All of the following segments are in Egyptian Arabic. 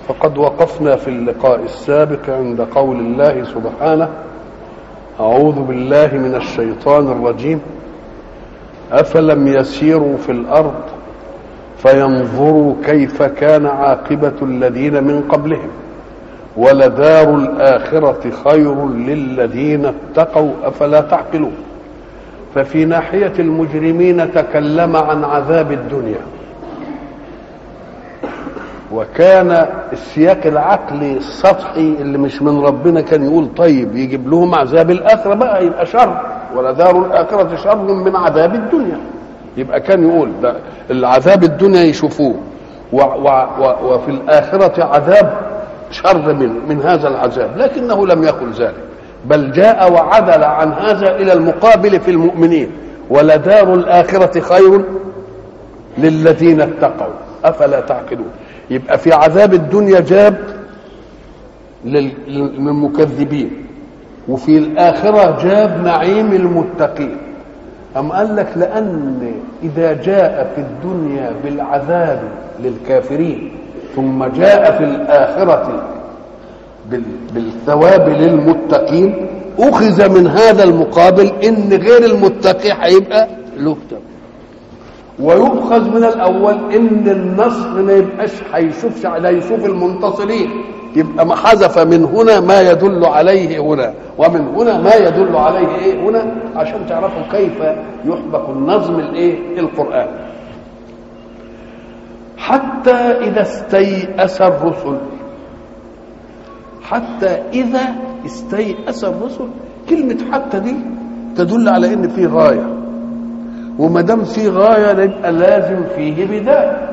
فقد وقفنا في اللقاء السابق عند قول الله سبحانه اعوذ بالله من الشيطان الرجيم افلم يسيروا في الارض فينظروا كيف كان عاقبه الذين من قبلهم ولدار الاخره خير للذين اتقوا افلا تعقلون ففي ناحيه المجرمين تكلم عن عذاب الدنيا وكان السياق العقلي السطحي اللي مش من ربنا كان يقول طيب يجيب لهم عذاب الاخره بقى يبقى شر ولدار الاخره شر من عذاب الدنيا يبقى كان يقول ده العذاب الدنيا يشوفوه و و و وفي الاخره عذاب شر من من هذا العذاب لكنه لم يقل ذلك بل جاء وعدل عن هذا الى المقابل في المؤمنين ولدار الاخره خير للذين اتقوا افلا تعقلون يبقى في عذاب الدنيا جاب للمكذبين وفي الآخرة جاب نعيم المتقين أم قال لك لأن إذا جاء في الدنيا بالعذاب للكافرين ثم جاء في الآخرة بالثواب للمتقين أخذ من هذا المقابل إن غير المتقي هيبقى له ويؤخذ من الاول ان النصر ما يبقاش هيشوفش لا يشوف المنتصرين يبقى ما حذف من هنا ما يدل عليه هنا ومن هنا ما يدل عليه ايه هنا عشان تعرفوا كيف يحبك النظم الايه القران حتى اذا استيأس الرسل حتى اذا استيأس الرسل كلمه حتى دي تدل على ان في غايه وما دام في غايه يبقى لازم فيه بدايه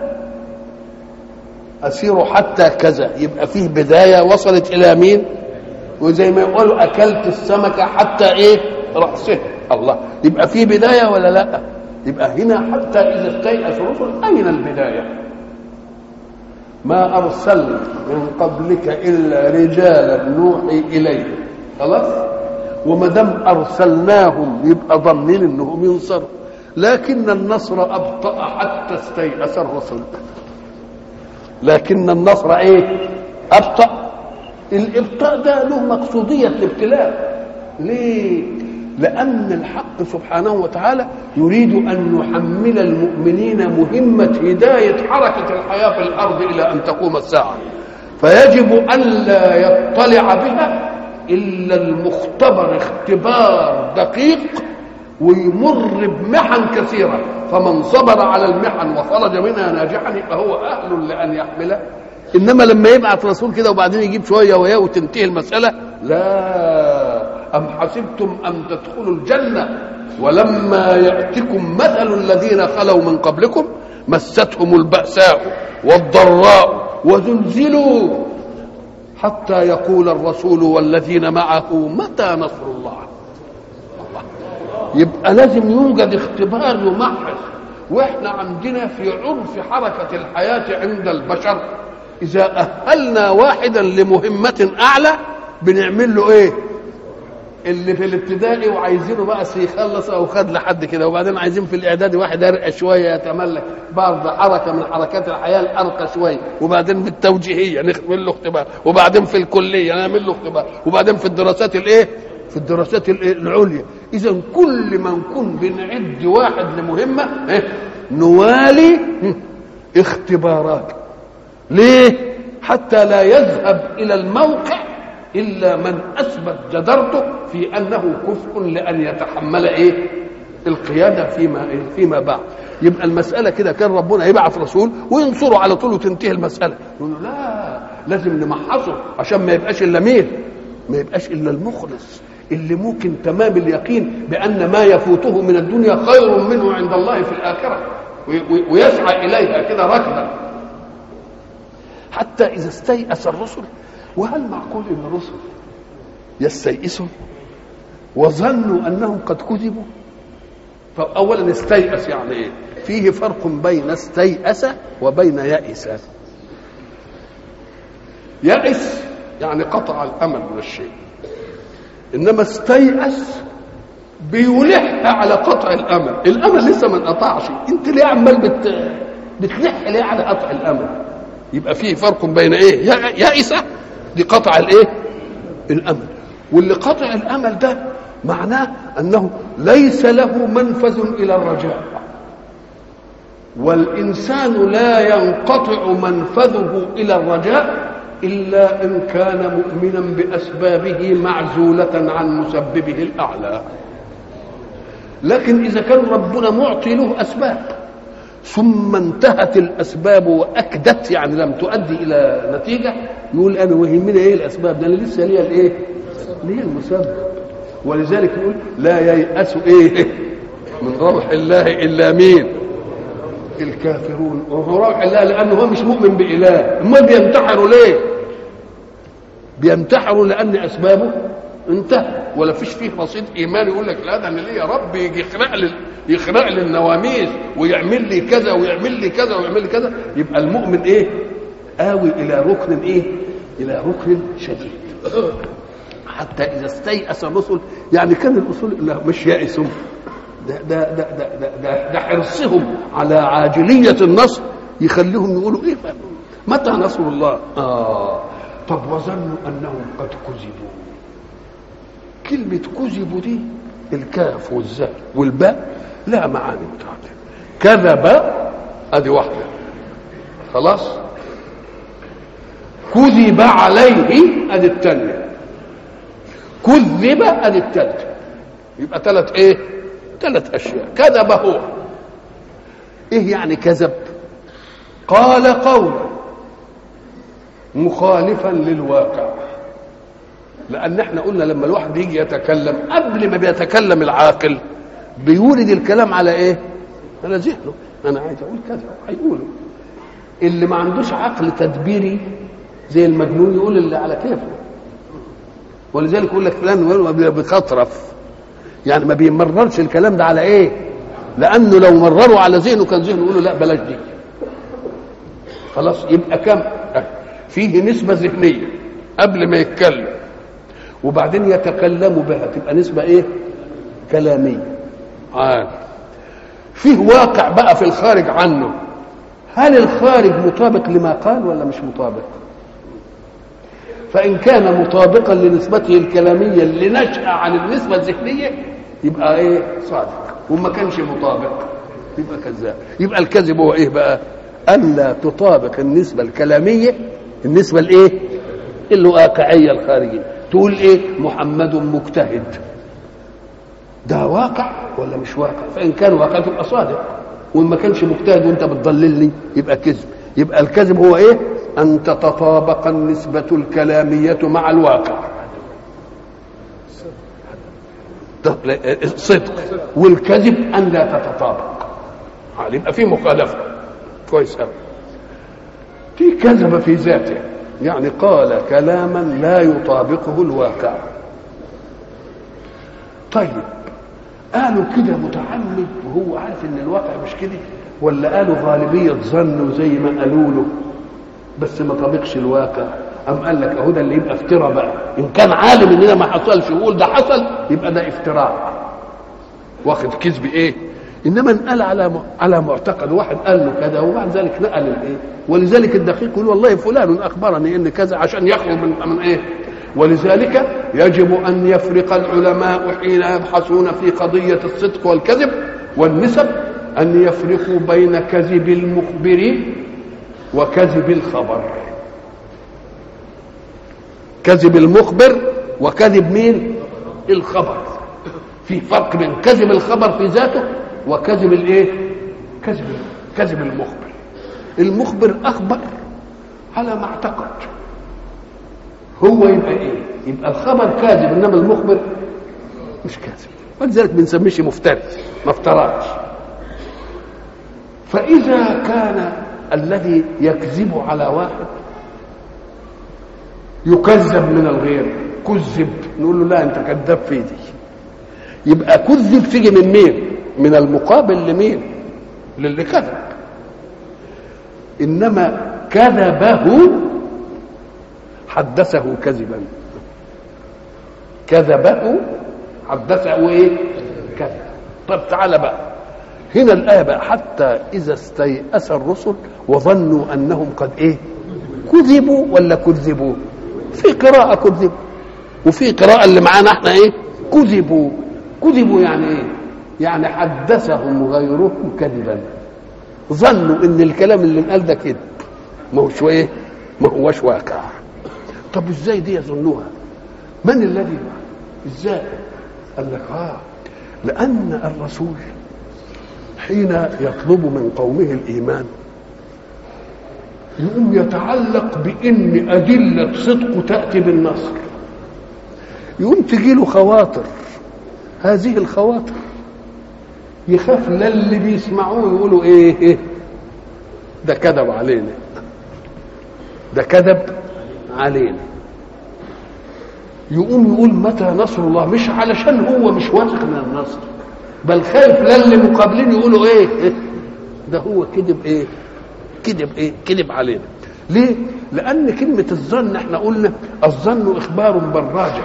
اسير حتى كذا يبقى فيه بدايه وصلت الى مين وزي ما يقولوا اكلت السمكه حتى ايه راسه الله يبقى فيه بدايه ولا لا يبقى هنا حتى اذا استيأس الرسل اين البدايه ما ارسلنا من قبلك الا رجالا نوحي اليهم خلاص وما دام ارسلناهم يبقى ضامنين انهم ينصروا لكن النصر أبطأ حتى استيأس الرسل لكن النصر ايه أبطأ الإبطاء ده له مقصودية الابتلاء ليه لأن الحق سبحانه وتعالى يريد أن يحمل المؤمنين مهمة هداية حركة الحياة في الأرض إلى أن تقوم الساعة فيجب ألا يطلع بها إلا المختبر اختبار دقيق ويمر بمحن كثيرة فمن صبر على المحن وخرج منها ناجحا يبقى هو أهل لأن يحمله إنما لما يبعث رسول كده وبعدين يجيب شوية وياه وتنتهي المسألة لا أم حسبتم أن تدخلوا الجنة ولما يأتكم مثل الذين خلوا من قبلكم مستهم البأساء والضراء وزلزلوا حتى يقول الرسول والذين معه متى نصر الله يبقى لازم يوجد اختبار يمحص واحنا عندنا في عرف حركة الحياة عند البشر إذا أهلنا واحدا لمهمة أعلى بنعمل له إيه؟ اللي في الابتدائي وعايزينه بقى يخلص او خد لحد كده وبعدين عايزين في الاعدادي واحد ارقى شويه يتملك برضه حركه من حركات الحياه الارقى شويه وبعدين في التوجيهيه نعمل له اختبار وبعدين في الكليه نعمل له اختبار وبعدين في الدراسات الايه؟ في الدراسات العليا اذا كل ما نكون بنعد واحد لمهمه نوالي اختبارات ليه حتى لا يذهب الى الموقع الا من اثبت جدرته في انه كفء لان يتحمل ايه القياده فيما إيه؟ فيما بعد يبقى المساله كده كان ربنا يبعث رسول وينصره على طول وتنتهي المساله يقول لا لازم نمحصه عشان ما يبقاش الا مين ما يبقاش الا المخلص اللي ممكن تمام اليقين بأن ما يفوته من الدنيا خير منه عند الله في الآخرة ويسعى إليها كده ركضا حتى إذا استيأس الرسل وهل معقول أن الرسل يستيئسوا وظنوا أنهم قد كذبوا فأولا استيأس يعني إيه فيه فرق بين استيأس وبين يأس يأس يعني قطع الأمل من الشيء انما استيأس بيلح على قطع الامل الامل لسه ما انقطعش انت ليه عمال بت... بتلح ليه على قطع الامل يبقى فيه فرق بين ايه يائسه دي قطع الايه الامل واللي قطع الامل ده معناه انه ليس له منفذ الى الرجاء والانسان لا ينقطع منفذه الى الرجاء الا ان كان مؤمنا باسبابه معزوله عن مسببه الاعلى لكن اذا كان ربنا معطي له اسباب ثم انتهت الاسباب واكدت يعني لم تؤدي الى نتيجه يقول انا ويهمني ايه الاسباب ده انا لسه ليا الايه؟ ليا المسبب ولذلك يقول لا ييأس ايه؟ من روح الله الا مين؟ الكافرون وهو روح الله لانه هو مش مؤمن باله امال بينتحروا ليه؟ بينتحروا لان اسبابه انتهى ولا فيش فيه رصيد ايمان يقول لك لا ده انا ليه يا رب يجي يخرق لي يخرق لي النواميس ويعمل لي كذا ويعمل لي كذا ويعمل لي كذا يبقى المؤمن ايه؟ آوي الى ركن ايه؟ الى ركن شديد حتى اذا استيأس الرسل يعني كان الرسل لا مش يائسون ده ده ده ده ده, ده, ده حرصهم على عاجليه النصر يخليهم يقولوا ايه متى نصر الله؟ اه طب وظنوا انهم قد كذبوا كلمة كذبوا دي الكاف والزاء والباء لها معاني متعددة كذب ادي واحدة خلاص كذب عليه ادي الثانية كذب ادي الثالثة يبقى ثلاث ايه؟ ثلاث اشياء كذب هو ايه يعني كذب؟ قال قولا مخالفا للواقع لان احنا قلنا لما الواحد يجي يتكلم قبل ما بيتكلم العاقل بيولد الكلام على ايه على ذهنه انا عايز اقول كذا هيقوله اللي ما عندوش عقل تدبيري زي المجنون يقول اللي على كيفه ولذلك يقول لك فلان بيخطرف يعني ما بيمررش الكلام ده على ايه لانه لو مرروا على ذهنه كان ذهنه يقول له لا بلاش دي خلاص يبقى كم فيه نسبه ذهنيه قبل ما يتكلم وبعدين يتكلم بها تبقى نسبة ايه كلامية عاد فيه واقع بقى في الخارج عنه هل الخارج مطابق لما قال ولا مش مطابق فإن كان مطابقا لنسبته الكلامية اللي نشأ عن النسبة الذهنية يبقى ايه صادق وما كانش مطابق يبقى كذاب يبقى الكذب هو ايه بقى ألا تطابق النسبة الكلامية النسبة الايه الواقعية الخارجية تقول ايه محمد مجتهد ده واقع ولا مش واقع فان كان واقع تبقى صادق وان ما كانش مجتهد وانت بتضللني يبقى كذب يبقى الكذب هو ايه ان تتطابق النسبة الكلامية مع الواقع صدق والكذب ان لا تتطابق يبقى في مخالفة كويس قوي في كذب في ذاته يعني قال كلاما لا يطابقه الواقع طيب قالوا كده متعمد وهو عارف ان الواقع مش كده ولا قالوا غالبية ظن زي ما قالوا له بس ما طابقش الواقع أم قال لك أهو ده اللي يبقى افتراء بقى إن كان عالم إن ده ما حصلش يقول ده حصل يبقى ده افتراء واخد كذب إيه؟ انما انقل على على معتقد واحد قال له كذا وبعد ذلك نقل الايه ولذلك الدقيق يقول والله فلان اخبرني ان كذا عشان يخرج من من ايه ولذلك يجب ان يفرق العلماء حين يبحثون في قضيه الصدق والكذب والنسب ان يفرقوا بين كذب المخبر وكذب الخبر كذب المخبر وكذب مين الخبر في فرق بين كذب الخبر في ذاته وكذب الايه كذب كذب المخبر المخبر اخبر على ما اعتقد هو يبقى ايه يبقى الخبر كاذب انما المخبر مش كاذب ولذلك بنسميه مفتري ما افتراش فاذا كان الذي يكذب على واحد يكذب من الغير كذب نقول له لا انت كذاب في دي يبقى كذب تيجي من مين من المقابل لمين للي كذب انما كذبه حدثه كذبا كذبه حدثه ايه كذب طب تعالى بقى هنا الآية بقى حتى إذا استيأس الرسل وظنوا أنهم قد إيه كذبوا ولا كذبوا في قراءة كذبوا وفي قراءة اللي معانا احنا ايه كذبوا كذبوا يعني ايه يعني حدثهم غيرهم كذبا ظنوا ان الكلام اللي انقال ده كذب ما هوش ايه ما هوش واقع طب ازاي دي يظنوها من الذي ازاي قال لك اه لان الرسول حين يطلب من قومه الايمان يقوم يتعلق بان ادله صدقه تاتي بالنصر يقوم تجي له خواطر هذه الخواطر يخاف لا اللي بيسمعوه يقولوا ايه, إيه ده كذب علينا ده كذب علينا يقوم يقول متى نصر الله مش علشان هو مش واثق من النصر بل خايف لا اللي مقابلين يقولوا ايه, إيه ده هو كذب ايه كذب ايه كذب علينا ليه لان كلمه الظن احنا قلنا الظن اخبار بالراجع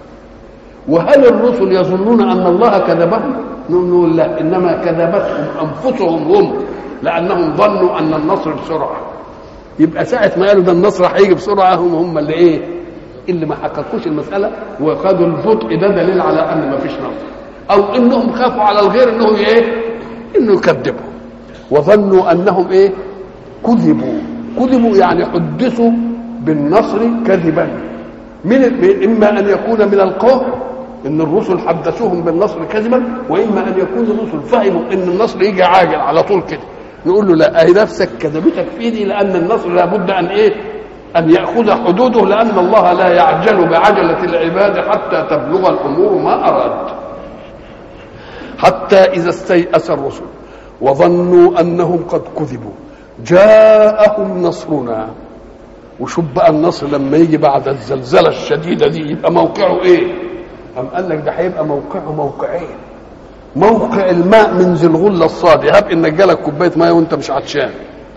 وهل الرسل يظنون ان الله كذبهم نقول لا انما كذبتهم انفسهم هم لانهم ظنوا ان النصر بسرعه يبقى ساعه ما قالوا ده النصر هيجي بسرعه هم هم اللي ايه اللي ما حققوش المساله وخدوا البطء ده دليل على ان ما فيش نصر او انهم خافوا على الغير انه ايه انه يكذبهم وظنوا انهم ايه كذبوا كذبوا يعني حدثوا بالنصر كذبا من اما ان يكون من القوم ان الرسل حدثوهم بالنصر كذبا واما ان يكون الرسل فهموا ان النصر يجي عاجل على طول كده نقول له لا اهي نفسك كذبتك في دي لان النصر لابد ان ايه ان ياخذ حدوده لان الله لا يعجل بعجله العباد حتى تبلغ الامور ما اراد حتى اذا استيأس الرسل وظنوا انهم قد كذبوا جاءهم نصرنا وشوف بقى النصر لما يجي بعد الزلزله الشديده دي يبقى موقعه ايه؟ أم قال لك ده هيبقى موقعه موقعين موقع الماء من ذي الغله الصادي هب انك جالك كوبايه ميه وانت مش عطشان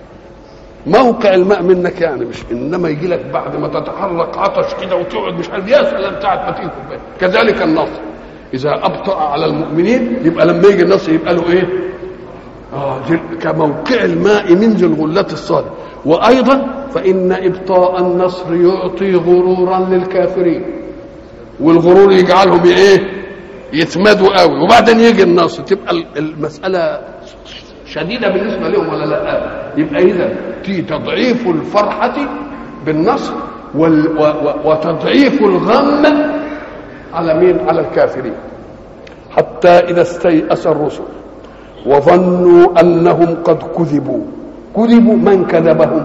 موقع الماء منك يعني مش انما يجي لك بعد ما تتحرك عطش كده وتقعد مش عارف يا سلام بتاعت ما تيجي كوبايه كذلك النصر اذا ابطا على المؤمنين يبقى لما يجي النصر يبقى له ايه؟ آه كموقع الماء من ذي الغلة الصادي وأيضا فإن إبطاء النصر يعطي غرورا للكافرين والغرور يجعلهم ايه يتمادوا قوي وبعدين يجي النصر تبقى المسألة شديدة بالنسبة لهم ولا لا يبقى إذا في تضعيف الفرحة بالنصر وال وتضعيف الغم على مين على الكافرين حتى إذا استيأس الرسل وظنوا انهم قد كذبوا كذبوا من كذبهم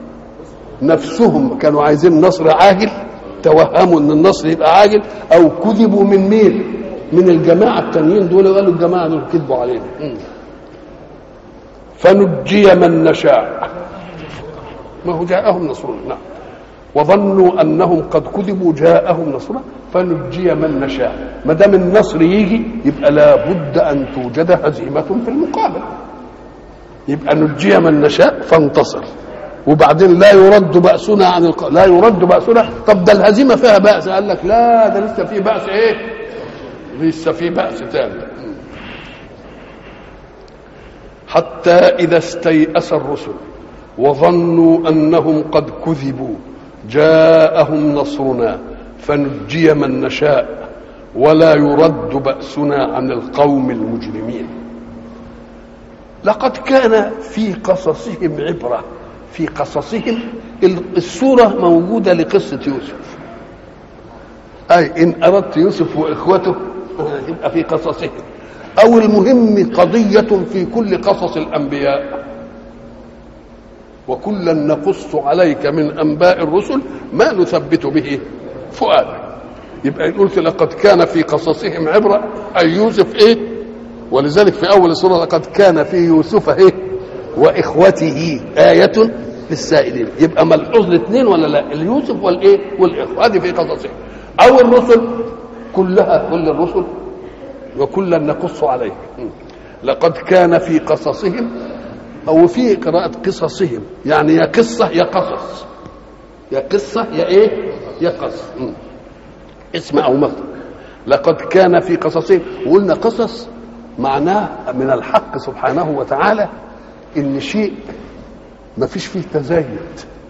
نفسهم كانوا عايزين نصر عاجل توهموا ان النصر يبقى عاجل او كذبوا من مين من الجماعه التانيين دول قالوا الجماعه دول كذبوا علينا فنجي من نشاء ما هو جاءهم نصرنا نعم وظنوا انهم قد كذبوا جاءهم نصرنا فنجي من نشاء ما دام النصر يجي يبقى لابد ان توجد هزيمه في المقابل يبقى نجي من نشاء فانتصر وبعدين لا يرد بأسنا عن الق... لا يرد بأسنا طب ده الهزيمة فيها بأس قال لك لا ده لسه في بأس ايه لسه في بأس تاني حتى إذا استيأس الرسل وظنوا أنهم قد كذبوا جاءهم نصرنا فنجي من نشاء ولا يرد بأسنا عن القوم المجرمين لقد كان في قصصهم عبرة في قصصهم الصورة موجودة لقصة يوسف أي إن أردت يوسف وإخوته يبقى في قصصهم أو المهم قضية في كل قصص الأنبياء وكلا نقص عليك من أنباء الرسل ما نثبت به فؤادك يبقى قلت لقد كان في قصصهم عبرة أي يوسف إيه ولذلك في أول السورة لقد كان في يوسف إيه وإخوته آية للسائلين يبقى ملحوظ الاثنين ولا لا اليوسف والإيه والإخوة هذه في قصصهم أو الرسل كلها كل الرسل وكلا نقص عليك لقد كان في قصصهم أو في قراءة قصصهم يعني يا قصة يا قصص يا قصة يا إيه يا قصص اسم أو مصدر لقد كان في قصصهم وقلنا قصص معناه من الحق سبحانه وتعالى ان شيء ما فيش فيه تزايد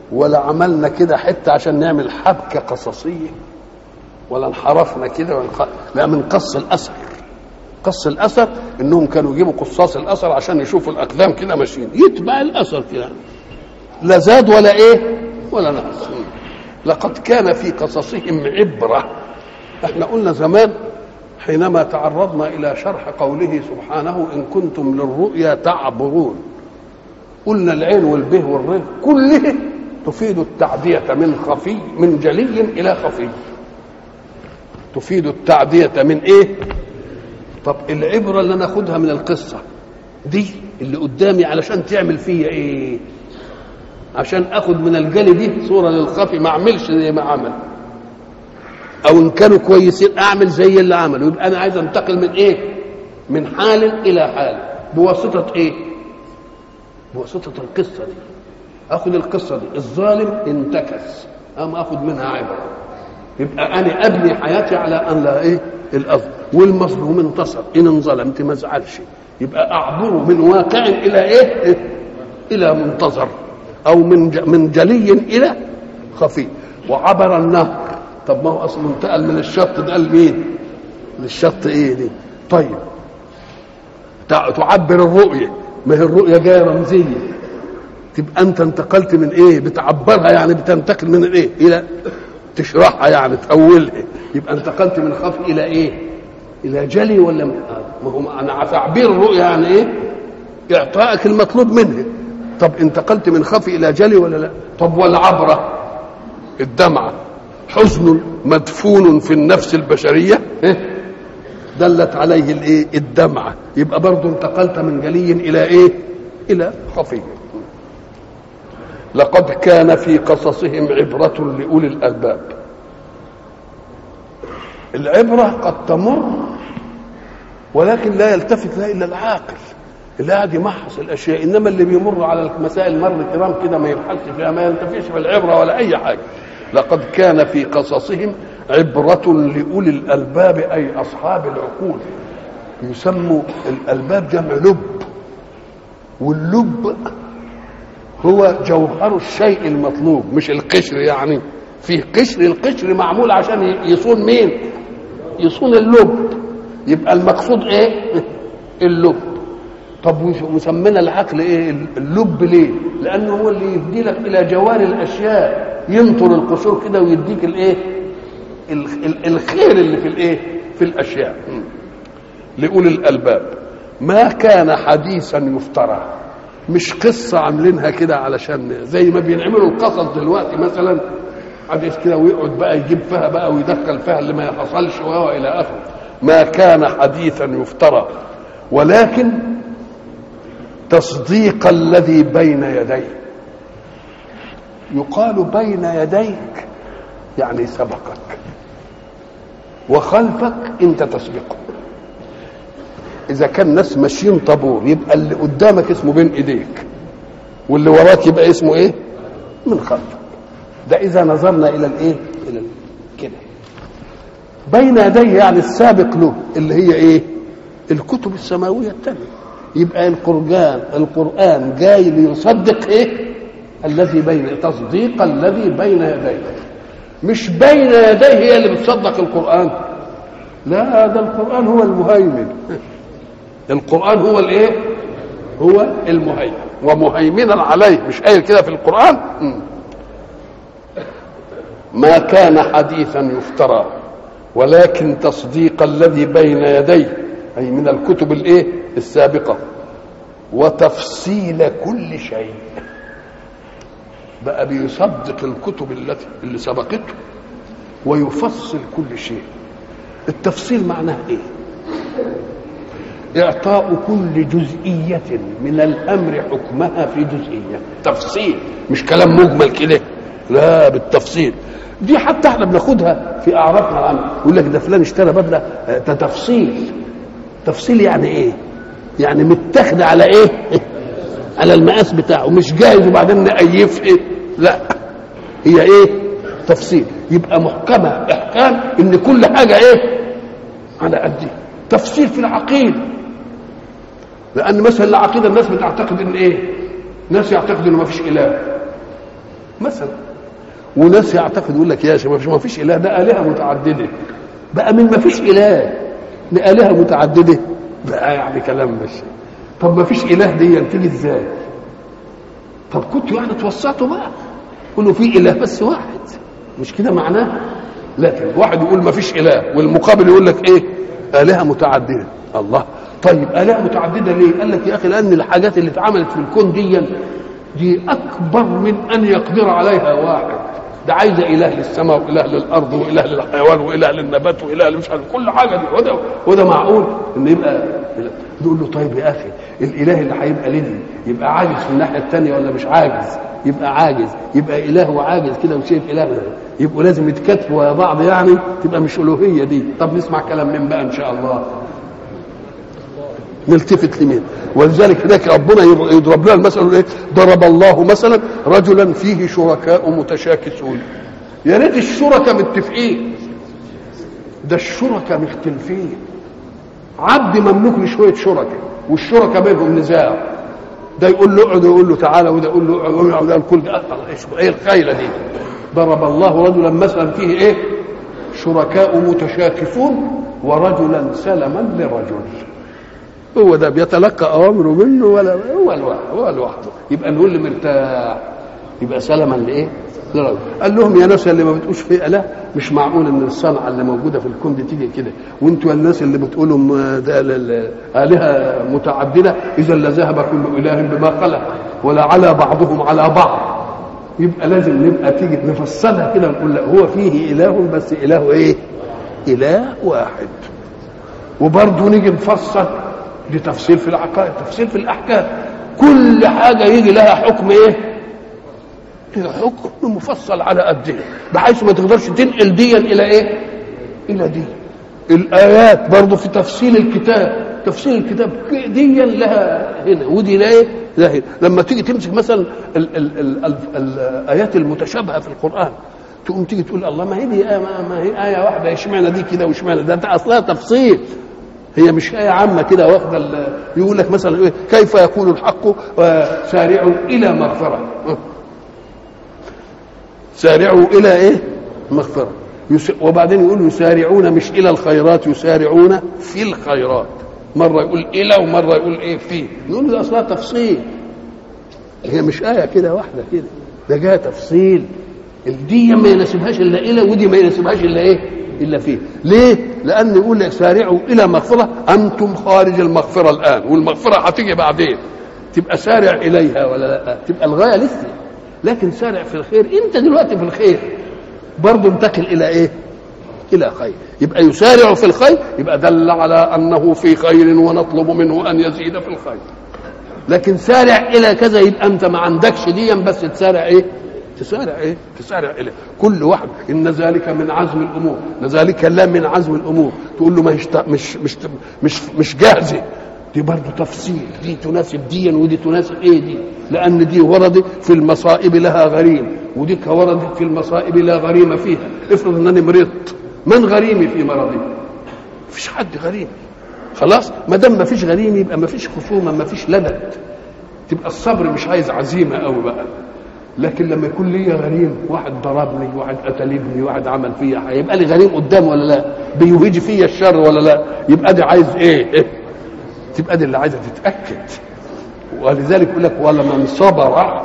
ولا عملنا كده حته عشان نعمل حبكه قصصيه ولا انحرفنا كده ونخ... لا من قص الاثر قص الاثر انهم كانوا يجيبوا قصاص الاثر عشان يشوفوا الاقدام كده ماشيين يتبع الاثر كده لا زاد ولا ايه ولا نقص لقد كان في قصصهم عبره احنا قلنا زمان حينما تعرضنا الى شرح قوله سبحانه ان كنتم للرؤيا تعبرون قلنا العين والبه والره كله تفيد التعدية من خفي من جلي إلى خفي تفيد التعدية من إيه؟ طب العبرة اللي ناخدها من القصة دي اللي قدامي علشان تعمل فيا إيه؟ عشان اخد من الجلي دي صوره للخفي ما اعملش زي ما عمل او ان كانوا كويسين اعمل زي اللي عملوا يبقى انا عايز انتقل من ايه من حال الى حال بواسطه ايه بواسطه القصه دي اخد القصه دي الظالم انتكس ام اخد منها عبره يبقى انا ابني حياتي على ان لا ايه الأرض والمظلوم انتصر ان انظلمت ما ازعلش يبقى اعبره من واقع الى ايه الى منتظر او من ج- من جلي الى خفي وعبر النهر طب ما هو اصلا انتقل من الشط ده لمين للشط ايه دي طيب تع- تعبر الرؤيه ما هي الرؤيه جايه رمزيه تبقى انت انتقلت من ايه بتعبرها يعني بتنتقل من الايه الى تشرحها يعني تأولها يبقى انتقلت من خفي الى ايه الى جلي ولا م- آه، ما هو انا تعبير الرؤيا يعني ايه اعطائك المطلوب منها طب انتقلت من خفي الى جلي ولا لا طب والعبره الدمعه حزن مدفون في النفس البشريه إيه؟ دلت عليه الايه الدمعه يبقى برضه انتقلت من جلي الى ايه الى خفي لقد كان في قصصهم عبرة لأولي الألباب العبرة قد تمر ولكن لا يلتفت لها إلا العاقل اللي قاعد يمحص الأشياء إنما اللي بيمر على المسائل مر كرام كده ما يبحثش فيها ما يلتفتش بالعبرة ولا أي حاجة لقد كان في قصصهم عبرة لأولي الألباب أي أصحاب العقول يسموا الألباب جمع لب واللب هو جوهر الشيء المطلوب مش القشر يعني فيه قشر القشر معمول عشان يصون مين يصون اللب يبقى المقصود ايه اللب طب وسمينا العقل ايه اللب ليه لانه هو اللي يهدي لك الى جوار الاشياء ينطر القشور كده ويديك الايه ال- ال- الخير اللي في الايه في الاشياء م. لاولي الالباب ما كان حديثا يفترى مش قصة عاملينها كده علشان زي ما بينعملوا القصص دلوقتي مثلا حديث كده ويقعد بقى يجيب فيها بقى ويدخل فيها اللي ما حصلش وهو إلى آخره ما كان حديثا يفترى ولكن تصديق الذي بين يديه يقال بين يديك يعني سبقك وخلفك انت تسبقه اذا كان ناس ماشيين طابور يبقى اللي قدامك اسمه بين ايديك واللي وراك يبقى اسمه ايه من خلفك ده اذا نظرنا الى الايه الى ال- كده بين يديه يعني السابق له اللي هي ايه الكتب السماويه الثانيه يبقى القرآن القرآن جاي ليصدق ايه الذي بين تصديق الذي بين يديه مش بين يديه هي اللي بتصدق القرآن لا ده القرآن هو المهيمن القرآن هو الايه؟ هو المهيمن ومهيمنا عليه مش قايل كده في القرآن؟ مم. ما كان حديثا يفترى ولكن تصديق الذي بين يديه أي من الكتب الايه؟ السابقة وتفصيل كل شيء بقى بيصدق الكتب التي اللي سبقته ويفصل كل شيء التفصيل معناه ايه؟ إعطاء كل جزئية من الأمر حكمها في جزئية تفصيل مش كلام مجمل كده لا بالتفصيل دي حتى احنا بناخدها في أعرافنا العامة يقول لك ده فلان اشترى بدلة آه، ده تفصيل تفصيل يعني إيه؟ يعني متاخد على إيه؟ على المقاس بتاعه مش جاهز وبعدين نقيف إيه؟ لا هي إيه؟ تفصيل يبقى محكمة إحكام إن كل حاجة إيه؟ على قد تفصيل في العقيده لان مثلا العقيده الناس بتعتقد ان ايه ناس يعتقدوا ان ما فيش اله مثلا وناس يعتقد يقول لك يا شيخ ما فيش ما فيش اله ده الهه متعدده بقى من ما فيش اله لالهه متعدده بقى يعني كلام مش طب ما فيش اله دي تيجي ازاي طب كنتوا يعني توسطوا بقى قولوا في اله بس واحد مش كده معناه لكن واحد يقول ما فيش اله والمقابل يقول لك ايه الهه متعدده الله طيب الهه متعدده ليه قال لك يا اخي لان الحاجات اللي اتعملت في الكون دي دي اكبر من ان يقدر عليها واحد ده عايزه اله للسماء واله للارض واله للحيوان واله للنبات واله مش عارف كل حاجه دي وده وده معقول ان يبقى نقول له طيب يا اخي الاله اللي هيبقى لدي يبقى عاجز في الناحيه الثانيه ولا مش عاجز يبقى عاجز يبقى اله وعاجز كده وشايف اله يبقوا لازم يتكاتفوا يا بعض يعني تبقى مش الوهيه دي طب نسمع كلام من بقى ان شاء الله نلتفت لمين ولذلك هناك ربنا يضرب لنا المثل ايه ضرب الله مثلا رجلا فيه شركاء متشاكسون يا ريت الشركاء متفقين ده الشركاء مختلفين عبد مملوك لشويه شركاء والشركاء بينهم نزاع ده يقول له اقعد ويقول له تعالى وده يقول له اقعد وده الكل ايه الخيله دي ضرب الله رجلا مثلا فيه ايه شركاء متشاكسون ورجلا سلما لرجل هو ده بيتلقى اوامره منه ولا هو لوحده هو لوحده يبقى نقول له مرتاح يبقى سلما لايه؟ لرجل قال لهم يا ناس اللي ما بتقولش في اله مش معقول ان الصنعه اللي موجوده في الكون دي تيجي كده وانتوا الناس اللي بتقولوا ده الهه متعدده اذا لذهب كل اله بما خلق ولا على بعضهم على بعض يبقى لازم نبقى تيجي نفصلها كده ونقول لا هو فيه اله بس اله ايه؟ اله واحد وبرضه نيجي نفصل دي تفصيل في العقائد تفصيل في الاحكام كل حاجه يجي لها حكم ايه حكم مفصل على قدها بحيث ما تقدرش تنقل ديا الى ايه الى دي الايات برضه في تفصيل الكتاب تفصيل الكتاب ديا لها هنا ودي لا ايه لا هنا لما تيجي تمسك مثلا ال ال ال ال الايات المتشابهه في القران تقوم تيجي تقول الله ما هي دي آية ما, ما هي آية واحدة اشمعنى دي كده واشمعنى ده, ده أصلها تفصيل هي مش آية عامة كده واخدة يقول لك مثلا إيه كيف يكون الحق سارعوا إلى مغفرة سارعوا إلى إيه مغفرة وبعدين يقول يسارعون مش إلى الخيرات يسارعون في الخيرات مرة يقول إلى ومرة يقول إيه في يقول ده أصلها تفصيل هي مش آية كده واحدة كده ده جاء تفصيل دي ما يناسبهاش إلا إلى ودي ما يناسبهاش إلا إيه الا فيه ليه لان يقول لك سارعوا الى مغفره انتم خارج المغفره الان والمغفره هتيجي بعدين تبقى سارع اليها ولا لا تبقى الغايه لسه لكن سارع في الخير انت دلوقتي في الخير برضه انتقل الى ايه الى خير يبقى يسارع في الخير يبقى دل على انه في خير ونطلب منه ان يزيد في الخير لكن سارع الى كذا يبقى انت ما عندكش ديا بس تسارع ايه تسارع ايه تسارع اليه كل واحد ان ذلك من عزم الامور ان ذلك لا من عزم الامور تقول له ما مش مش مش مش, مش جاهزه دي برضه تفصيل دي تناسب ديا ودي تناسب ايه دي لان دي وردت في المصائب لها غريم ودي وردت في المصائب لا غريم فيها افرض انني مرضت من غريمي في مرضي مفيش حد غريم خلاص ما دام مفيش غريم يبقى مفيش خصومه مفيش لدد تبقى الصبر مش عايز عزيمه قوي بقى لكن لما يكون لي غريم واحد ضربني واحد قتل ابني واحد عمل فيا هيبقى لي غريم قدام ولا لا بيهيج فيا الشر ولا لا يبقى دي عايز ايه, إيه؟ تبقى دي اللي عايزه تتاكد ولذلك يقول لك ولمن صبر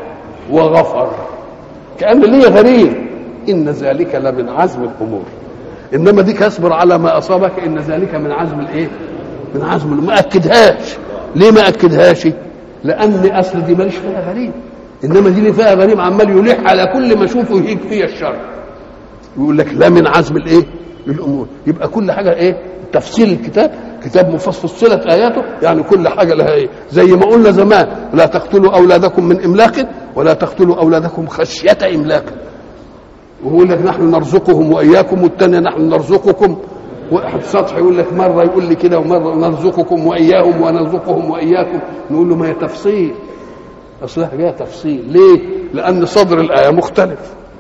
وغفر كان لي غريم ان ذلك لمن عزم الامور انما ديك اصبر على ما اصابك ان ذلك من عزم الايه من عزم ما اكدهاش ليه ما اكدهاش لان اصل دي ماليش فيها غريم انما دي اللي فيها غريم عمال يلح على كل ما اشوفه يهيج فيها الشر يقول لك لا من عزم الايه للامور يبقى كل حاجه ايه تفصيل الكتاب كتاب مفصل فصلت اياته يعني كل حاجه لها ايه زي ما قلنا زمان لا تقتلوا اولادكم من املاق ولا تقتلوا اولادكم خشيه املاق ويقول لك نحن نرزقهم واياكم والثانيه نحن نرزقكم واحد سطح يقول لك مره يقول لي كده ومره نرزقكم واياهم ونرزقهم واياكم نقول له ما هي تفصيل اصلها جايه تفصيل ليه لان صدر الايه مختلف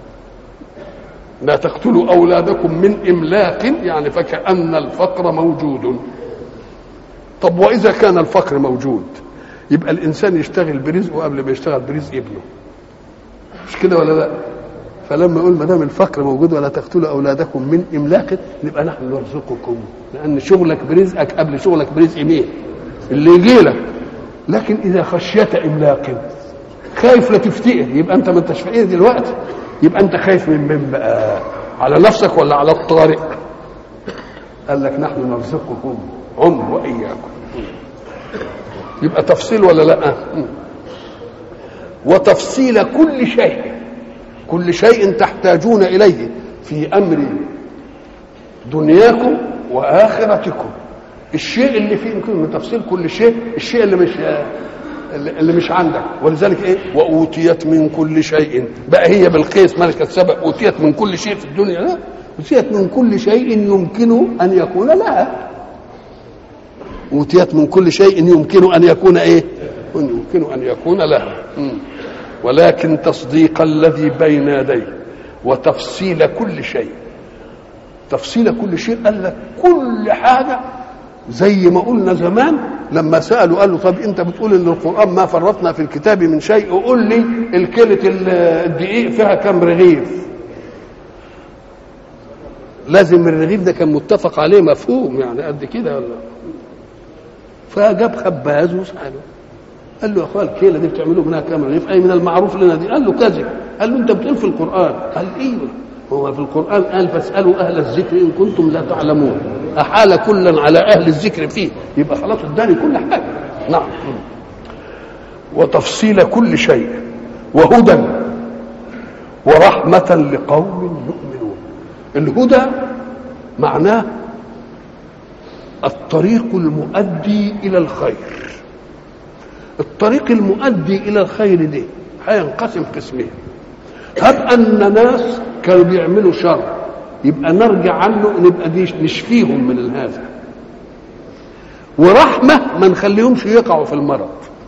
لا تقتلوا اولادكم من املاق يعني فكان الفقر موجود طب واذا كان الفقر موجود يبقى الانسان يشتغل برزقه قبل ما يشتغل برزق ابنه مش كده ولا لا فلما يقول ما دام الفقر موجود ولا تقتلوا اولادكم من املاق نبقى نحن نرزقكم لان شغلك برزقك قبل شغلك برزق مين اللي يجي لك لكن اذا خشيت املاق خايف لا تفتقر يبقى انت ما انتش فقير دلوقتي يبقى انت خايف من من بقى على نفسك ولا على الطارق قال لك نحن نرزقكم هم واياكم يبقى تفصيل ولا لا وتفصيل كل شيء كل شيء تحتاجون اليه في امر دنياكم واخرتكم الشيء اللي فيه يمكن من تفصيل كل شيء الشيء اللي مش اللي مش عندك ولذلك ايه واوتيت من كل شيء بقى هي بالقيس ملكه سبق اوتيت من كل شيء في الدنيا لا اوتيت من كل شيء يمكن ان يكون لها اوتيت من كل شيء يمكن ان يكون ايه يمكن ان يكون لها م. ولكن تصديق الذي بين يديه وتفصيل كل شيء تفصيل كل شيء قال لك كل حاجه زي ما قلنا زمان لما سالوا قالوا طب انت بتقول ان القران ما فرطنا في الكتاب من شيء قول لي الكيلة الدقيق فيها كم رغيف لازم الرغيف ده كان متفق عليه مفهوم يعني قد كده ولا فجاب خباز وساله قال له يا اخويا الكيله دي بتعملوا منها كام رغيف اي من المعروف لنا دي قال له كذب قال له انت بتقول في القران قال ايوه هو في القران قال فاسالوا اهل الذكر ان كنتم لا تعلمون احال كلا على اهل الذكر فيه يبقى خلاص اداني كل حاجه نعم وتفصيل كل شيء وهدى ورحمه لقوم يؤمنون الهدى معناه الطريق المؤدي الى الخير الطريق المؤدي الى الخير دي هينقسم قسمين هب ان ناس كانوا بيعملوا شر يبقى نرجع عنه نبقى دي نشفيهم من هذا ورحمه ما نخليهمش يقعوا في المرض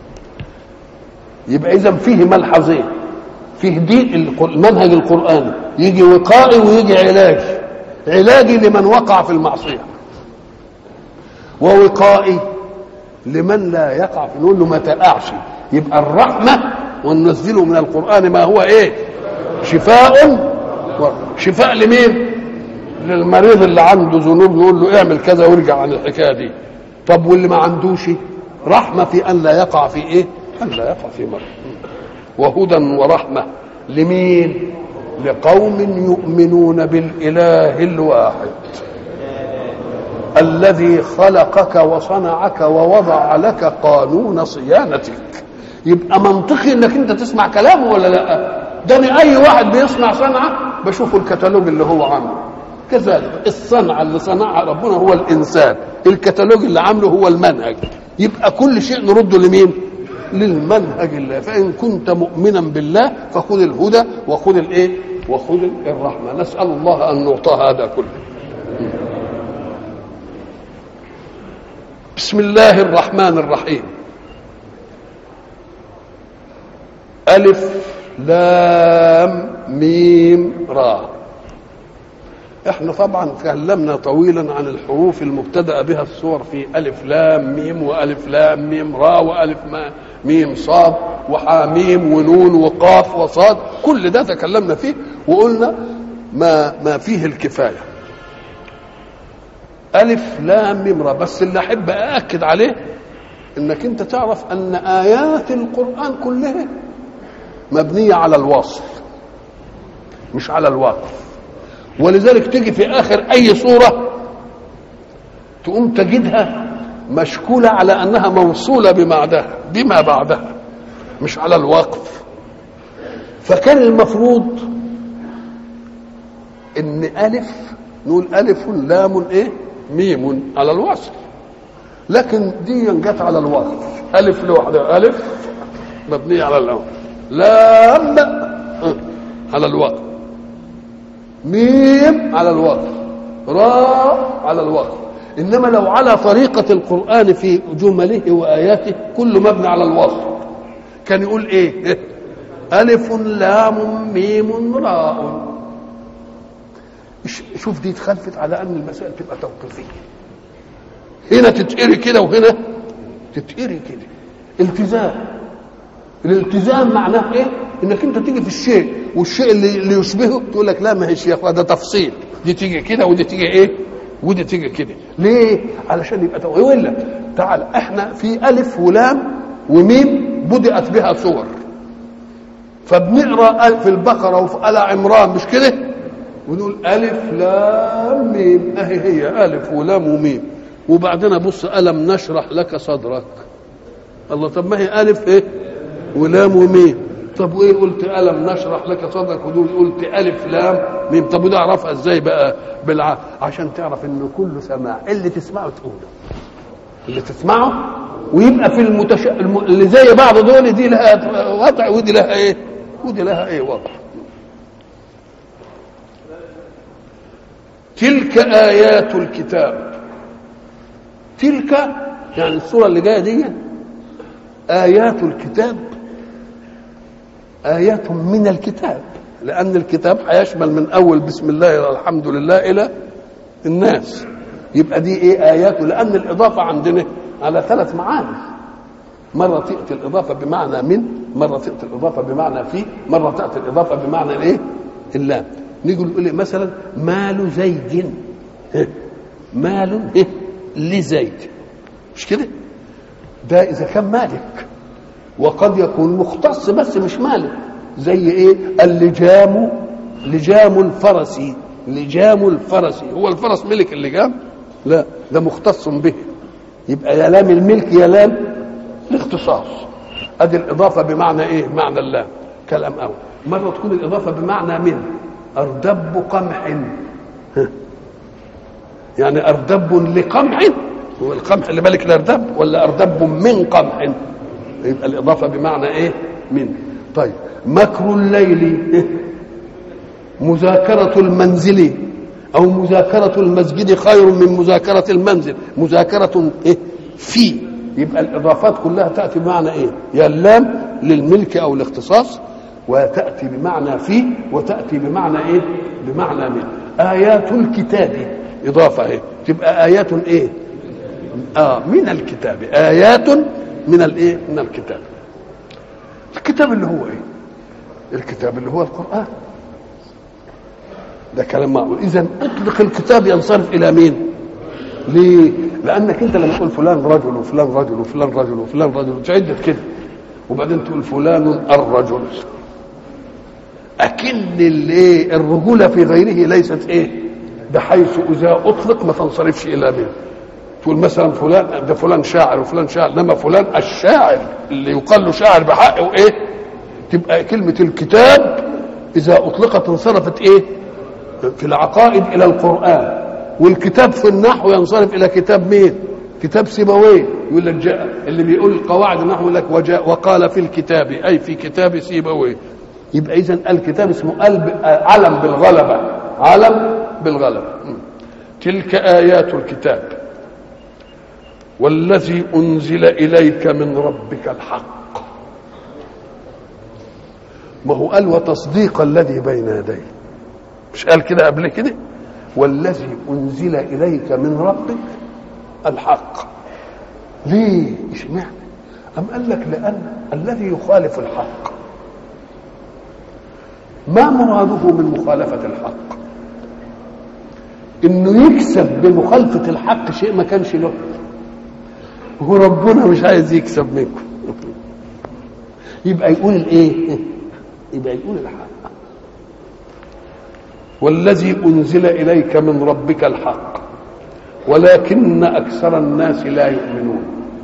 يبقى اذا فيه ملحظين فيه دي المنهج القراني يجي وقائي ويجي علاج علاجي لمن وقع في المعصيه ووقائي لمن لا يقع في نقول له ما تقعش يبقى الرحمه وننزله من القران ما هو ايه شفاء شفاء لمين للمريض اللي عنده ذنوب يقول له اعمل كذا وارجع عن الحكايه دي طب واللي ما عندوش رحمه في ان لا يقع في ايه ان لا يقع في مرض وهدى ورحمه لمين لقوم يؤمنون بالاله الواحد الذي خلقك وصنعك ووضع لك قانون صيانتك يبقى منطقي انك انت تسمع كلامه ولا لا ده أنا اي واحد بيصنع صنعه بشوف الكتالوج اللي هو عامله كذلك الصنعه اللي صنعها ربنا هو الانسان الكتالوج اللي عامله هو المنهج يبقى كل شيء نرده لمين للمنهج الله فان كنت مؤمنا بالله فخذ الهدى وخذ الايه وخذ الرحمه نسال الله ان نعطى هذا كله بسم الله الرحمن الرحيم ألف لام ميم را احنا طبعا تكلمنا طويلا عن الحروف المبتدأ بها الصور في ألف لام ميم وألف لام ميم را وألف ما ميم صاد وحاميم ونون وقاف وصاد كل ده تكلمنا فيه وقلنا ما ما فيه الكفايه ألف لام ميم را بس اللي أحب أأكد عليه إنك أنت تعرف أن آيات القرآن كلها مبنية على الوصل مش على الوقف ولذلك تيجي في آخر أي سورة تقوم تجدها مشكولة على أنها موصولة بما بعدها بما بعدها مش على الوقف فكان المفروض إن ألف نقول ألف لام إيه ميم على الوصل لكن دي جت على الوقف ألف لوحدها ألف مبنية على الأول لام على الوقف ميم على الوقف راء على الوقف إنما لو على طريقة القرآن في جمله وآياته كل مبني على الوصل كان يقول إيه ألف لام ميم راء شوف دي اتخلفت على ان المسائل تبقى توقيفيه هنا تتقري كده وهنا تتقري كده التزام الالتزام معناه ايه انك انت تيجي في الشيء والشيء اللي, اللي يشبهه تقول لك لا ما هيش يا اخويا ده تفصيل دي تيجي كده ودي تيجي ايه ودي تيجي كده ليه علشان يبقى تو- ولا تعال احنا في الف ولام وميم بدات بها صور فبنقرا في البقره وفي ال عمران مش كده ونقول الف لام ميم اهي هي الف ولام وميم وبعدين ابص الم نشرح لك صدرك الله طب ما هي الف ايه ولام وميم طب وايه قلت الم نشرح لك صدرك ودول قلت الف لام ميم طب وده اعرفها ازاي بقى بالع عشان تعرف انه كله سماع اللي تسمعه تقوله اللي تسمعه ويبقى في المتش... الم... اللي زي بعض دول دي لها وضع ودي لها ايه ودي لها ايه وضع تلك ايات الكتاب تلك يعني الصوره اللي جايه دي ايات الكتاب ايات من الكتاب لان الكتاب هيشمل من اول بسم الله الى الحمد لله الى الناس يبقى دي ايه اياته لان الاضافه عندنا على ثلاث معاني مره تاتي الاضافه بمعنى من مره تاتي الاضافه بمعنى في مره تاتي الاضافه بمعنى الايه اللام نيجي نقول إيه مثلا مال زيد إيه؟ مال إيه؟ لزيد مش كده ده اذا كان مالك وقد يكون مختص بس مش مالك زي ايه اللجام لجام الفرس لجام الفرس هو الفرس ملك اللجام لا ده مختص به يبقى يا لام الملك يا لام الاختصاص ادي الاضافه بمعنى ايه معنى اللام كلام اول مره تكون الاضافه بمعنى من اردب قمح ها. يعني اردب لقمح هو القمح اللي ملك الاردب ولا اردب من قمح يبقى الاضافه بمعنى ايه من طيب مكر الليل مذاكره المنزل او مذاكره المسجد خير من مذاكره المنزل مذاكره ايه في يبقى الاضافات كلها تاتي بمعنى ايه يا اللام للملك او الاختصاص وتاتي بمعنى في وتاتي بمعنى ايه بمعنى من ايات الكتاب اضافه ايه تبقى ايات ايه اه من الكتاب ايات من الايه من الكتاب الكتاب اللي هو ايه الكتاب اللي هو القران ده كلام معقول اذا اطلق الكتاب ينصرف الى مين ليه لانك انت لما تقول فلان رجل وفلان رجل وفلان رجل وفلان رجل تعدد كده وبعدين تقول فلان الرجل اكن الايه الرجوله في غيره ليست ايه بحيث اذا اطلق ما تنصرفش الى مين تقول مثلا فلان ده فلان شاعر وفلان شاعر انما فلان الشاعر اللي يقال له شاعر بحق وايه تبقى كلمه الكتاب اذا اطلقت انصرفت ايه في العقائد الى القران والكتاب في النحو ينصرف الى كتاب مين كتاب سيبويه يقول لك جاء اللي بيقول قواعد النحو يقول لك وجاء وقال في الكتاب اي في كتاب سيبويه يبقى اذا الكتاب اسمه قلب علم بالغلبه علم بالغلبه م. تلك ايات الكتاب والذي انزل اليك من ربك الحق ما هو قال وتصديق الذي بين يديه مش قال كده قبل كده والذي انزل اليك من ربك الحق ليه اشمعنى ام قال لك لان الذي يخالف الحق ما مراده من مخالفه الحق انه يكسب بمخالفه الحق شيء ما كانش له هو ربنا مش عايز يكسب منكم يبقى يقول الايه يبقى يقول الحق والذي انزل اليك من ربك الحق ولكن اكثر الناس لا يؤمنون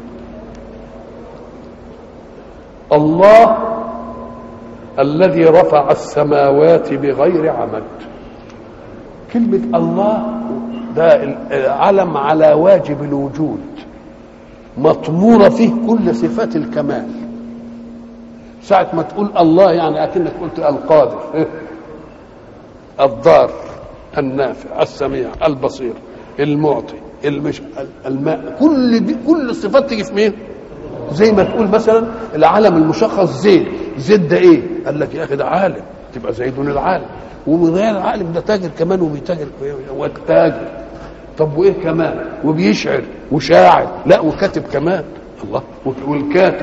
الله الذي رفع السماوات بغير عمد كلمه الله ده علم على واجب الوجود مطمورة فيه كل صفات الكمال ساعة ما تقول الله يعني أكنك قلت القادر الضار النافع السميع البصير المعطي المش الماء كل دي كل الصفات تيجي في مين؟ زي ما تقول مثلا العالم المشخص زيد زيد ده ايه؟ قال لك يا اخي ده عالم تبقى زيد العالم ومن غير العالم ده تاجر كمان وبيتاجر وتاجر طب وايه كمان وبيشعر وشاعر لا وكاتب كمان الله والكاتب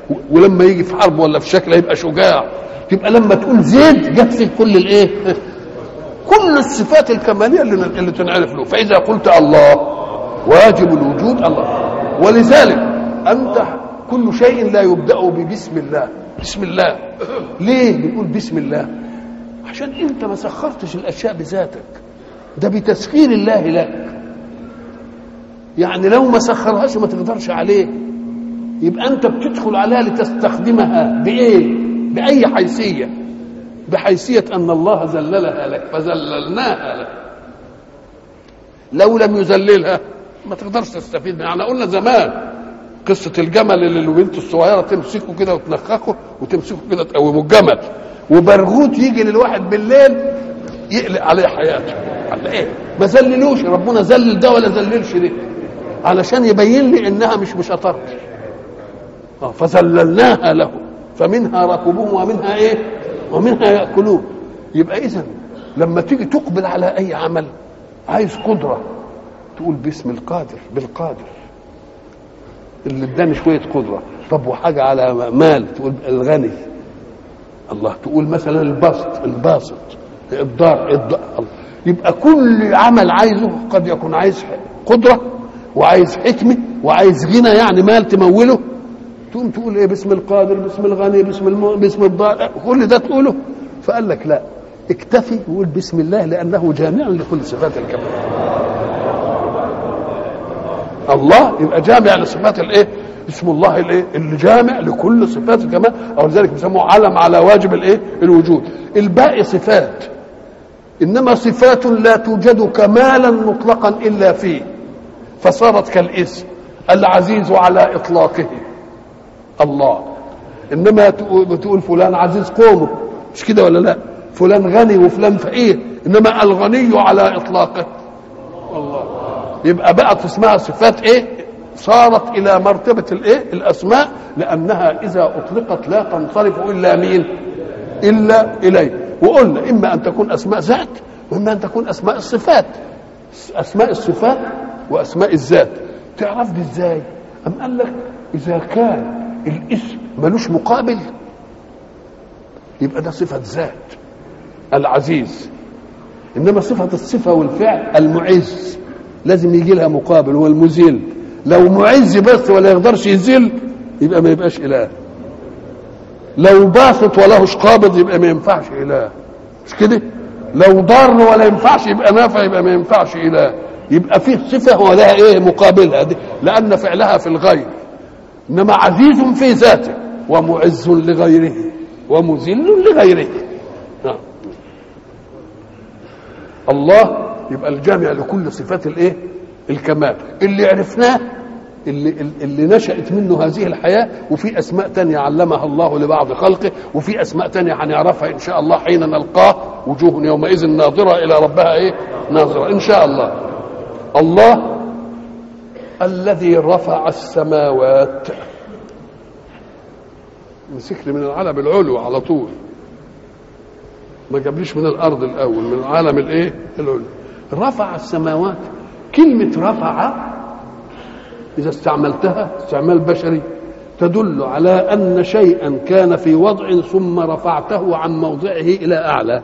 و- ولما يجي في حرب ولا في شكل يبقى شجاع يبقى لما تقول زيد جت فيه كل الايه كل الصفات الكماليه اللي اللي تنعرف له فاذا قلت الله واجب الوجود الله ولذلك انت كل شيء لا يبدا ببسم الله بسم الله ليه بنقول بسم الله عشان انت ما سخرتش الاشياء بذاتك ده بتسخير الله لك يعني لو ما سخرهاش ما تقدرش عليه يبقى انت بتدخل عليها لتستخدمها بايه باي حيثيه بحيثيه ان الله ذللها لك فذللناها لك لو لم يذللها ما تقدرش تستفيد منها احنا قلنا زمان قصه الجمل اللي البنت الصغيره تمسكه كده وتنخخه وتمسكه كده تقومه الجمل وبرغوت يجي للواحد بالليل يقلق عليه حياته على ايه ما ذللوش ربنا ذلل ده ولا ذللش ده علشان يبين لي انها مش بشطارتي آه، فذللناها له فمنها ركوبهم ومنها ايه ومنها ياكلون يبقى اذا لما تيجي تقبل على اي عمل عايز قدره تقول باسم القادر بالقادر اللي اداني شويه قدره طب وحاجه على مال تقول الغني الله تقول مثلا البسط الباسط الدار الدار يبقى كل عمل عايزه قد يكون عايز قدره وعايز حكمه وعايز غنى يعني مال تموله تقوم تقول ايه باسم القادر باسم الغني باسم الم... باسم الضار كل ده تقوله فقال لك لا اكتفي وقول بسم الله لانه جامع لكل صفات الكمال الله يبقى جامع لصفات الايه اسم الله الايه اللي جامع لكل صفات الكمال او لذلك بيسموه علم على واجب الايه الوجود الباقي صفات انما صفات لا توجد كمالا مطلقا الا فيه فصارت كالاسم العزيز على اطلاقه الله انما تقول تقول فلان عزيز قومه مش كده ولا لا فلان غني وفلان فقير انما الغني على اطلاقه الله يبقى بقت اسمها صفات ايه صارت الى مرتبه الايه الاسماء لانها اذا اطلقت لا تنصرف الا مين الا اليه وقلنا اما ان تكون اسماء ذات واما ان تكون اسماء الصفات اسماء الصفات واسماء الذات تعرف دي ازاي ام قال لك اذا كان الاسم ملوش مقابل يبقى ده صفه ذات العزيز انما صفه الصفه والفعل المعز لازم يجي لها مقابل هو المذل لو معز بس ولا يقدرش يذل يبقى ما يبقاش اله لو باسط ولهش قابض يبقى ما ينفعش اله مش كده لو ضار ولا ينفعش يبقى نافع يبقى ما ينفعش اله يبقى فيه صفه ولها ايه مقابلها دي لان فعلها في الغير انما عزيز في ذاته ومعز لغيره ومذل لغيره نعم الله يبقى الجامع لكل صفات الايه الكمال اللي عرفناه اللي, اللي نشأت منه هذه الحياة وفي أسماء تانية علمها الله لبعض خلقه وفي أسماء تانية هنعرفها إن شاء الله حين نلقاه وجوه يومئذ ناظرة إلى ربها إيه ناظرة إن شاء الله الله الذي رفع السماوات مسكني من العالم العلو على طول ما جابليش من الارض الاول من العالم الايه العلو رفع السماوات كلمه رفع اذا استعملتها استعمال بشري تدل على ان شيئا كان في وضع ثم رفعته عن موضعه الى اعلى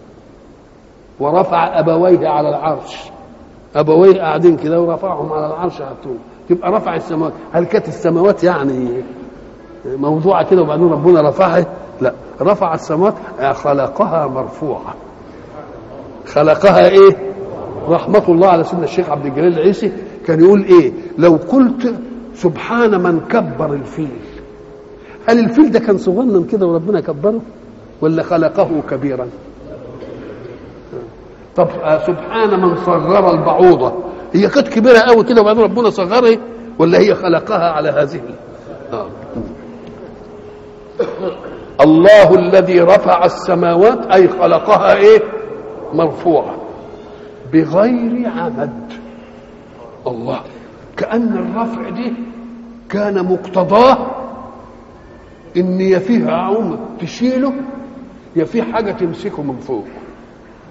ورفع ابويه على العرش ابويه قاعدين كده ورفعهم على العرش على طول يبقى رفع السماوات هل كانت السماوات يعني موضوعه كده وبعدين ربنا رفعها لا رفع السماوات خلقها مرفوعه خلقها ايه رحمه الله على سيدنا الشيخ عبد الجليل العيسي كان يقول ايه لو قلت سبحان من كبر الفيل هل الفيل ده كان صغنن كده وربنا كبره ولا خلقه كبيرا طب سبحان من صغر البعوضه هي كانت كبيره قوي كده وبعدين ربنا صغرها ولا هي خلقها على هذه آه. الله الذي رفع السماوات اي خلقها ايه مرفوعه بغير عمد الله كان الرفع دي كان مقتضاه ان يا فيه عمد تشيله يا فيه حاجه تمسكه من فوق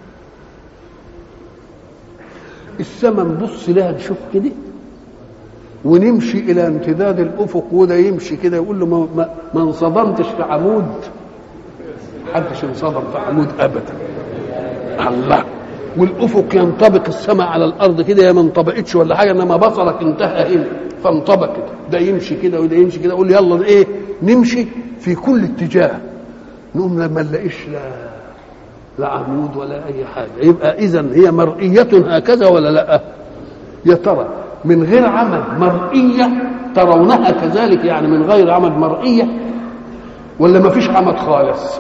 السماء نبص لها نشوف كده ونمشي الى امتداد الافق وده يمشي كده يقول له ما, ما, ما انصدمتش في عمود محدش انصدم في عمود ابدا الله والافق ينطبق السماء على الارض كده يا ما انطبقتش ولا حاجه انما بصرك انتهى هنا فانطبقت ده يمشي كده وده يمشي كده يقول يلا ايه نمشي في كل اتجاه نقوم لما نلاقيش لا لا عمود ولا اي حاجه يبقى اذا هي مرئيه هكذا ولا لا يا ترى من غير عمد مرئيه ترونها كذلك يعني من غير عمد مرئيه ولا ما فيش عمد خالص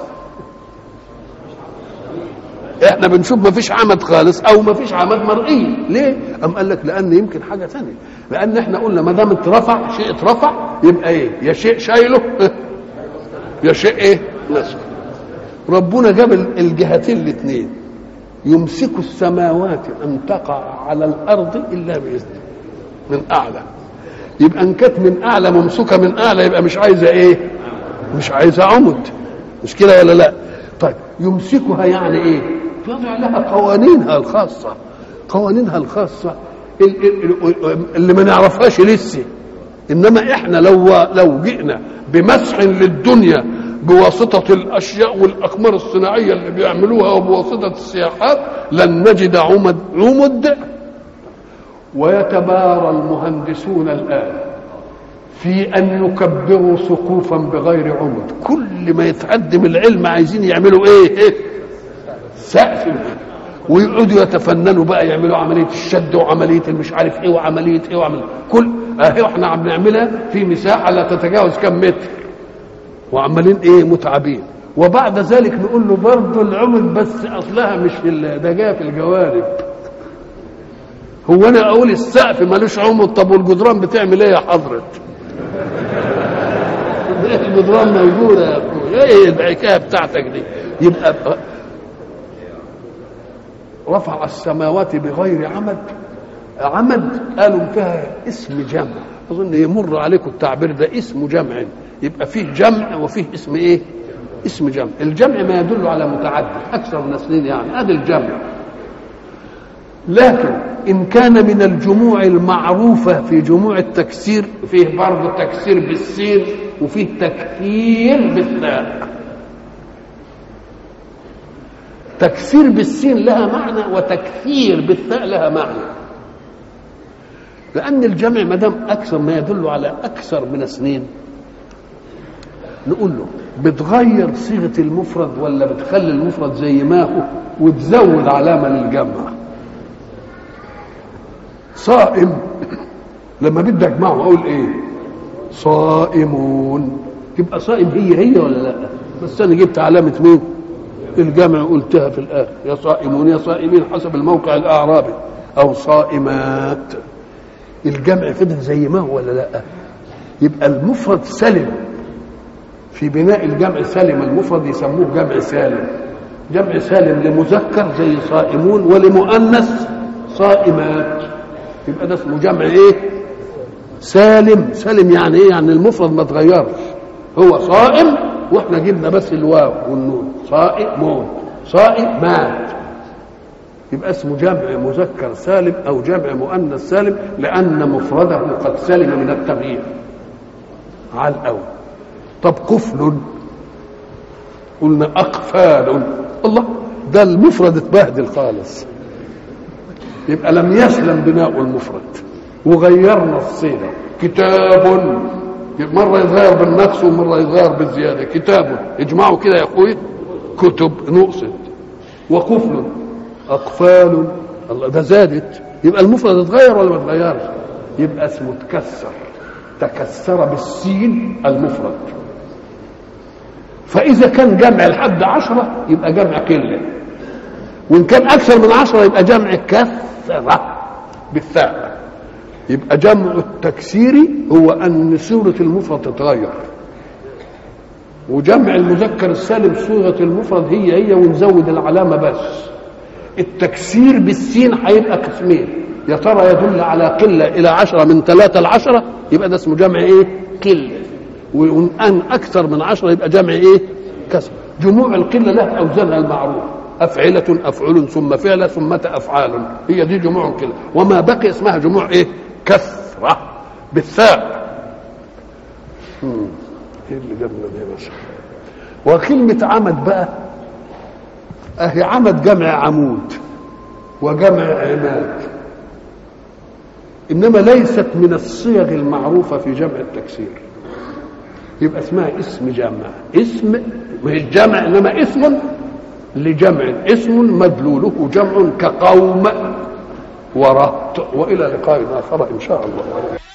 احنا بنشوف ما فيش عمد خالص او ما فيش عمد مرئي ليه ام قال لك لان يمكن حاجه ثانيه لان احنا قلنا ما دام اترفع شيء اترفع يبقى ايه يا شيء شايله يا شيء ايه نسخ ربنا جاب الجهتين الاثنين يمسك السماوات ان تقع على الارض الا باذنه من اعلى يبقى ان كانت من اعلى ممسوكه من اعلى يبقى مش عايزه ايه مش عايزه عمد مش كده ولا لا طيب يمسكها يعني ايه يضع لها قوانينها الخاصه قوانينها الخاصه اللي ما نعرفهاش لسه انما احنا لو لو جئنا بمسح للدنيا بواسطة الأشياء والأقمار الصناعية اللي بيعملوها وبواسطة السياحات لن نجد عمد عمد ويتبارى المهندسون الآن في أن يكبروا سقوفا بغير عمد كل ما يتقدم العلم عايزين يعملوا إيه, إيه؟ سقف ويقعدوا يتفننوا بقى يعملوا عملية الشد وعملية المش عارف إيه وعملية إيه وعملية كل أهي إحنا عم نعملها في مساحة لا تتجاوز كم متر وعمالين ايه متعبين وبعد ذلك نقول له برضه العمد بس اصلها مش في ده جايه في الجوانب هو انا اقول السقف ملوش عمد طب والجدران بتعمل ايه يا حضرة الجدران موجوده يا اخويا ايه الحكايه بتاعتك دي يبقى رفع السماوات بغير عمد عمد قالوا فيها اسم جمع اظن يمر عليكم التعبير ده اسم جمع يبقى فيه جمع وفيه اسم ايه اسم جمع الجمع ما يدل على متعدد اكثر من اثنين يعني هذا الجمع لكن ان كان من الجموع المعروفه في جموع التكسير فيه برضه تكسير بالسين وفيه تكثير بالثاء تكسير بالسين لها معنى وتكثير بالثاء لها معنى لان الجمع ما دام اكثر ما يدل على اكثر من اثنين نقول له بتغير صيغه المفرد ولا بتخلي المفرد زي ما هو وتزود علامه للجمع صائم لما بدي اجمعه اقول ايه صائمون يبقى صائم هي هي ولا لا بس انا جبت علامه مين الجمع قلتها في الاخر يا صائمون يا صائمين حسب الموقع الاعرابي او صائمات الجمع فضل زي ما هو ولا لا يبقى المفرد سلم في بناء الجمع سالم المفرد يسموه جمع سالم جمع سالم لمذكر زي صائمون ولمؤنث صائمات يبقى ده اسمه جمع ايه سالم سالم يعني ايه يعني المفرد ما اتغيرش هو صائم واحنا جبنا بس الواو والنون صائمون صائمات يبقى اسمه جمع مذكر سالم او جمع مؤنث سالم لان مفرده قد سلم من التغيير على الاول طب قفل قلنا اقفال الله ده المفرد اتبهدل خالص يبقى لم يسلم بناء المفرد وغيرنا الصيغه كتاب مره يتغير بالنقص ومره يتغير بالزياده كتاب اجمعوا كده يا اخوي كتب نقصت وقفل اقفال الله ده زادت يبقى المفرد اتغير ولا ما اتغيرش يبقى اسمه تكسر تكسر بالسين المفرد فإذا كان جمع لحد عشرة يبقى جمع قلة وإن كان أكثر من عشرة يبقى جمع كثرة بالثاء يبقى جمع التكسير هو أن صورة المفرد تتغير وجمع المذكر السالم صيغة المفرد هي هي ونزود العلامة بس التكسير بالسين هيبقى قسمين يا ترى يدل على قلة إلى عشرة من ثلاثة لعشرة يبقى ده اسمه جمع إيه؟ قلة وان اكثر من عشرة يبقى جمع ايه كسر جموع القله لها اوزانها المعروف افعله افعل ثم فعل ثم افعال هي دي جموع القله وما بقي اسمها جموع ايه كثره بالثاء مم. ايه اللي جابنا ده مثلا وكلمة عمد بقى اهي عمد جمع عمود وجمع عماد انما ليست من الصيغ المعروفة في جمع التكسير يبقى اسمها اسم جمع اسم مش جمع انما اسم لجمع اسم مدلوله جمع كقوم ورهط والى لقاء اخر ان شاء الله